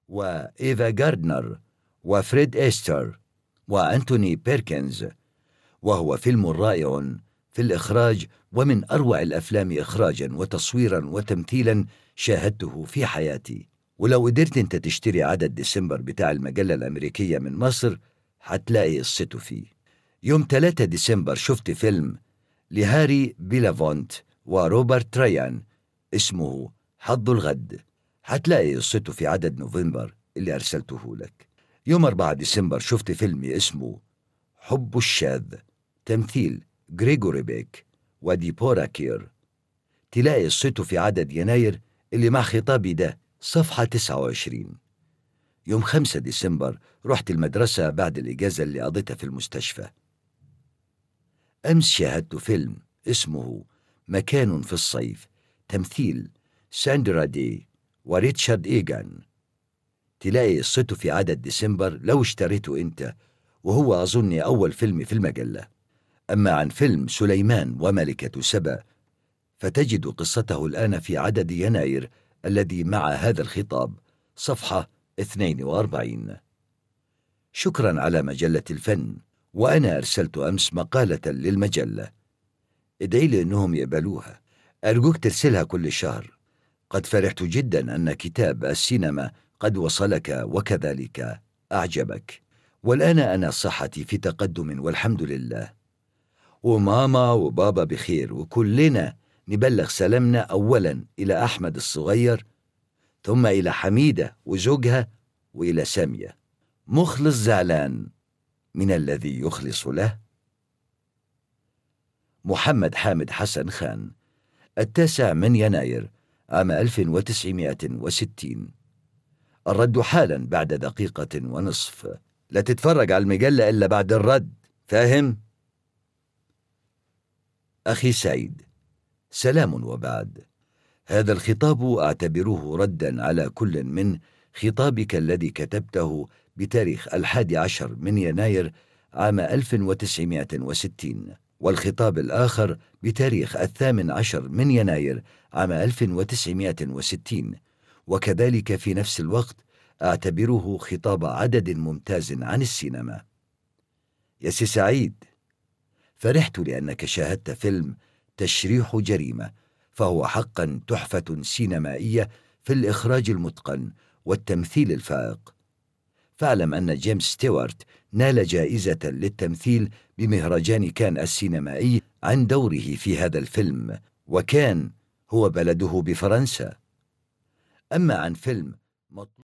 وإيفا جاردنر وفريد إيستر وأنتوني بيركنز وهو فيلم رائع في الإخراج ومن أروع الأفلام إخراجا وتصويرا وتمثيلا شاهدته في حياتي ولو قدرت انت تشتري عدد ديسمبر بتاع المجلة الأمريكية من مصر هتلاقي قصته فيه يوم 3 ديسمبر شفت فيلم لهاري بيلافونت وروبرت ريان اسمه حظ الغد هتلاقي قصته في عدد نوفمبر اللي أرسلته لك يوم 4 ديسمبر شفت فيلم اسمه حب الشاذ تمثيل غريغوري بيك وديبورا كير تلاقي قصته في عدد يناير اللي مع خطابي ده صفحة 29 يوم 5 ديسمبر رحت المدرسة بعد الإجازة اللي قضيتها في المستشفى أمس شاهدت فيلم اسمه مكان في الصيف تمثيل ساندرا دي وريتشارد إيجان تلاقي قصته في عدد ديسمبر لو اشتريته أنت وهو أظني أول فيلم في المجلة أما عن فيلم سليمان وملكة سبأ فتجد قصته الآن في عدد يناير الذي مع هذا الخطاب صفحة 42 شكرا على مجلة الفن وأنا أرسلت أمس مقالة للمجلة ادعي لي أنهم يقبلوها أرجوك ترسلها كل شهر قد فرحت جدا أن كتاب السينما قد وصلك وكذلك أعجبك والآن أنا صحتي في تقدم والحمد لله وماما وبابا بخير وكلنا نبلغ سلامنا أولا إلى أحمد الصغير ثم إلى حميدة وزوجها وإلى سامية مخلص زعلان من الذي يخلص له محمد حامد حسن خان التاسع من يناير عام 1960 الرد حالا بعد دقيقة ونصف لا تتفرج على المجلة إلا بعد الرد فاهم؟ أخي سعيد سلام وبعد هذا الخطاب أعتبره ردا على كل من خطابك الذي كتبته بتاريخ الحادي عشر من يناير عام 1960 والخطاب الآخر بتاريخ الثامن عشر من يناير عام 1960 وكذلك في نفس الوقت أعتبره خطاب عدد ممتاز عن السينما يا سي سعيد فرحت لأنك شاهدت فيلم تشريح جريمة فهو حقا تحفة سينمائية في الإخراج المتقن والتمثيل الفائق فاعلم أن جيمس ستيوارت نال جائزة للتمثيل بمهرجان كان السينمائي عن دوره في هذا الفيلم وكان هو بلده بفرنسا أما عن فيلم